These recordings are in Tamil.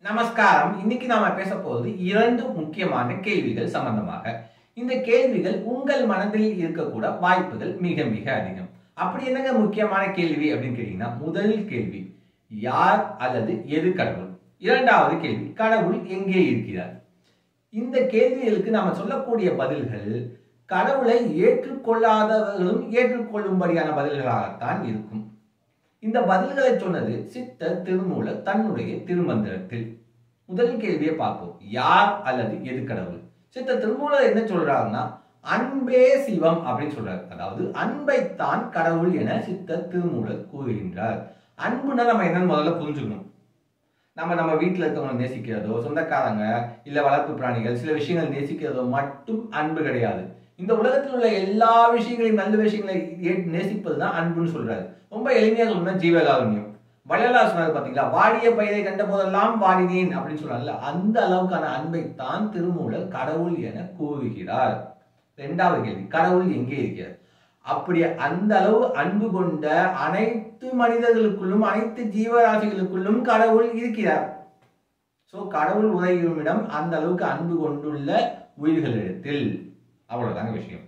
நமஸ்காரம் இன்னைக்கு நாம பேச போவது இரண்டு முக்கியமான கேள்விகள் சம்பந்தமாக இந்த கேள்விகள் உங்கள் மனதில் இருக்கக்கூட வாய்ப்புகள் மிக மிக அதிகம் அப்படி என்னங்க முக்கியமான கேள்வி அப்படின்னு கேட்டீங்கன்னா முதல் கேள்வி யார் அல்லது எது கடவுள் இரண்டாவது கேள்வி கடவுள் எங்கே இருக்கிறார் இந்த கேள்விகளுக்கு நாம சொல்லக்கூடிய பதில்கள் கடவுளை ஏற்றுக்கொள்ளாதவர்களும் ஏற்றுக்கொள்ளும்படியான பதில்களாகத்தான் இருக்கும் இந்த பதில்களை சொன்னது சித்தர் திருமூல தன்னுடைய திருமந்திரத்தில் முதல் கேள்வியை பார்ப்போம் யார் அல்லது எது கடவுள் சித்தர் திருமூலர் என்ன சொல்றாருன்னா அன்பே சிவம் அப்படின்னு சொல்றாரு அதாவது அன்பைத்தான் கடவுள் என சித்தர் திருமூலர் கூறுகின்றார் அன்புனா நம்ம என்னன்னு முதல்ல புரிஞ்சுக்கணும் நம்ம நம்ம வீட்டில் இருக்கவங்களை நேசிக்கிறதோ சொந்தக்காரங்க இல்ல வளர்ப்பு பிராணிகள் சில விஷயங்கள் நேசிக்கிறதோ மட்டும் அன்பு கிடையாது இந்த உலகத்தில் உள்ள எல்லா விஷயங்களையும் நல்ல விஷயங்களை ஏ- நேசிப்பதுதான் அன்புன்னு சொல்றாரு ரொம்ப எளிமையா சொல்லணும்னா ஜீவகாருண்யம் வள்ளலார் சொன்னார் பாத்தீங்களா வாடிய பயிரை கண்ட போதெல்லாம் வாடினேன் அப்படின்னு சொல்றாங்கல்ல அந்த அளவுக்கான அன்பைத்தான் திருமூலர் கடவுள் என கூறுகிறார் இரண்டாவது கேள்வி கடவுள் எங்கே இருக்கிறார் அப்படி அந்த அளவு அன்பு கொண்ட அனைத்து மனிதர்களுக்குள்ளும் அனைத்து ஜீவராசிகளுக்குள்ளும் கடவுள் இருக்கிறார் சோ கடவுள் உதவியும் இடம் அந்த அளவுக்கு அன்பு கொண்டுள்ள உயிர்களிடத்தில் அவ்வளவுதாங்க விஷயம்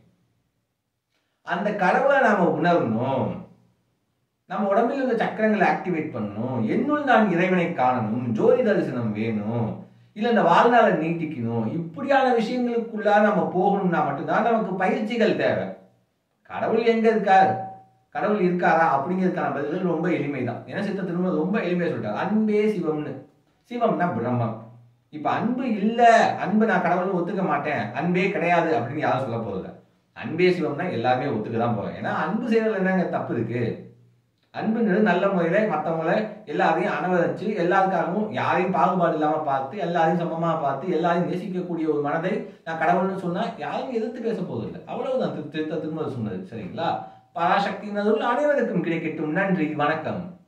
அந்த கடவுளை நாம உணரணும் நம்ம உடம்பில் உள்ள சக்கரங்களை ஆக்டிவேட் பண்ணணும் என்னுள் நான் இறைவனை காணணும் ஜோதி தரிசனம் வேணும் இல்ல இந்த வாழ்நாளை நீட்டிக்கணும் இப்படியான விஷயங்களுக்குள்ள நம்ம போகணும்னா மட்டும்தான் நமக்கு பயிற்சிகள் தேவை கடவுள் எங்க இருக்கார் கடவுள் இருக்காரா அப்படிங்கிறதுக்கான பதில்கள் ரொம்ப எளிமைதான் ஏன்னா சித்த திரும்ப ரொம்ப எளிமையா சொல்லிட்டாரு அன்பே சிவம்னு சிவம்னா பிரம்மம் இப்ப அன்பு இல்ல அன்பு நான் கடவுள்னு ஒத்துக்க மாட்டேன் அன்பே கிடையாது அப்படின்னு யாரும் சொல்ல போறதில்ல அன்பே சிவம்னா எல்லாருமே ஒத்துக்க தான் போறோம் ஏன்னா அன்பு செய்யறதுல என்னங்க தப்பு இருக்கு அன்புங்கிறது நல்ல முறையில மற்றவங்கள எல்லாரையும் அனுவதிச்சு எல்லாருக்காகவும் யாரையும் பாகுபாடு இல்லாம பார்த்து எல்லாரையும் சமமா பார்த்து எல்லாரையும் நேசிக்கக்கூடிய ஒரு மனதை நான் கடவுள்னு சொன்னா யாரும் எதிர்த்து பேச போவதில்லை அவ்வளவுதான் திரு- திருத்த திரும்ப சொன்னது சரிங்களா பராசக்தியினருள் அனைவருக்கும் கிடைக்கட்டும் நன்றி வணக்கம்